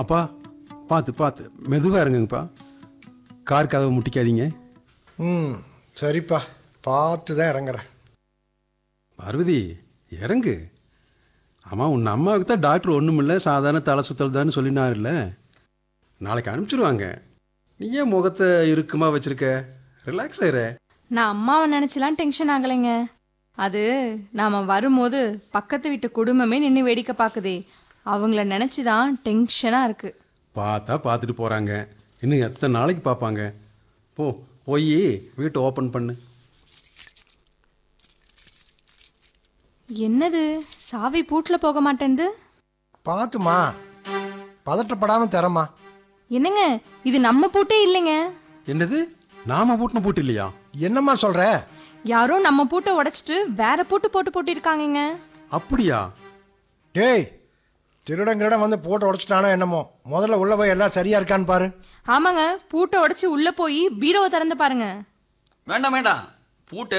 அப்பா பார்த்து பார்த்து மெதுவாக இறங்குங்கப்பா கார் கதவை முட்டிக்காதீங்க ம் சரிப்பா பார்த்து தான் இறங்குறேன் பார்வதி இறங்கு ஆமாம் உன் அம்மாவுக்கு தான் டாக்டர் ஒன்றுமில்ல சாதாரண தலை சுத்தல் தான் சொல்லினார்ல நாளைக்கு அனுப்பிச்சிடுவாங்க நீ ஏன் முகத்தை இறுக்கமா வச்சிருக்க ரிலாக்ஸ் ஆயிர நான் அம்மாவை நினைச்சலாம் டென்ஷன் ஆகலைங்க அது நாம வரும்போது பக்கத்து வீட்டு குடும்பமே நின்று வேடிக்கை பார்க்குதே அவங்கள நினச்சி தான் டென்ஷனாக இருக்கு பார்த்தா பார்த்துட்டு போகிறாங்க இன்னும் எத்தனை நாளைக்கு பார்ப்பாங்க போ போய் வீட்டை ஓப்பன் பண்ணு என்னது சாவி பூட்டில் போக மாட்டேன்து பார்த்துமா பதட்டப்படாமல் தரமா என்னங்க இது நம்ம பூட்டே இல்லைங்க என்னது நாம பூட்டின பூட்டு இல்லையா என்னம்மா சொல்கிற யாரோ நம்ம பூட்டை உடைச்சிட்டு வேற பூட்டு போட்டு போட்டிருக்காங்கங்க அப்படியா டேய் திருடன் கிருடன் வந்து போட்டு உடச்சிட்டானோ என்னமோ முதல்ல உள்ள போய் எல்லாம் சரியா இருக்கான்னு பாரு ஆமாங்க பூட்டை உடைச்சி உள்ளே போய் பீரோவை திறந்து பாருங்க வேண்டாம் வேண்டாம் பூட்டை